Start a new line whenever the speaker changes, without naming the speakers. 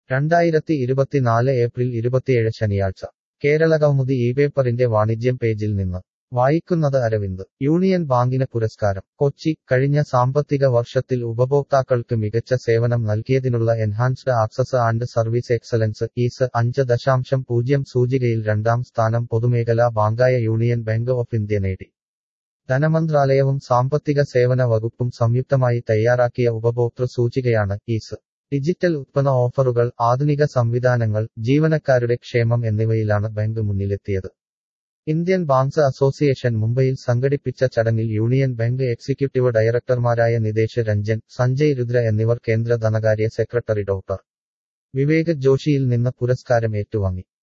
രണ്ടായിരത്തി ഇരുപത്തിനാല് ഏപ്രിൽ ഇരുപത്തിയേഴ് ശനിയാഴ്ച കേരള കൗമുദി ഈ പേപ്പറിന്റെ വാണിജ്യം പേജിൽ നിന്ന് വായിക്കുന്നത് അരവിന്ദ് യൂണിയൻ ബാങ്കിന് പുരസ്കാരം കൊച്ചി കഴിഞ്ഞ സാമ്പത്തിക വർഷത്തിൽ ഉപഭോക്താക്കൾക്ക് മികച്ച സേവനം നൽകിയതിനുള്ള enhanced access and service excellence ease അഞ്ച് ദശാംശം പൂജ്യം സൂചികയിൽ രണ്ടാം സ്ഥാനം പൊതുമേഖലാ ബാങ്കായ യൂണിയൻ ബാങ്ക് ഓഫ് ഇന്ത്യ നേടി ധനമന്ത്രാലയവും സാമ്പത്തിക സേവന വകുപ്പും സംയുക്തമായി തയ്യാറാക്കിയ ഉപഭോക്തൃ സൂചികയാണ് ഈസ് ഡിജിറ്റൽ ഉത്പന്ന ഓഫറുകൾ ആധുനിക സംവിധാനങ്ങൾ ജീവനക്കാരുടെ ക്ഷേമം എന്നിവയിലാണ് ബാങ്ക് മുന്നിലെത്തിയത് ഇന്ത്യൻ ബാങ്ക്സ് അസോസിയേഷൻ മുംബൈയിൽ സംഘടിപ്പിച്ച ചടങ്ങിൽ യൂണിയൻ ബാങ്ക് എക്സിക്യൂട്ടീവ് ഡയറക്ടർമാരായ നിതേഷ് രഞ്ജൻ സഞ്ജയ് രുദ്ര എന്നിവർ കേന്ദ്ര ധനകാര്യ സെക്രട്ടറി ഡോക്ടർ വിവേക് ജോഷിയിൽ നിന്ന് പുരസ്കാരം ഏറ്റുവാങ്ങി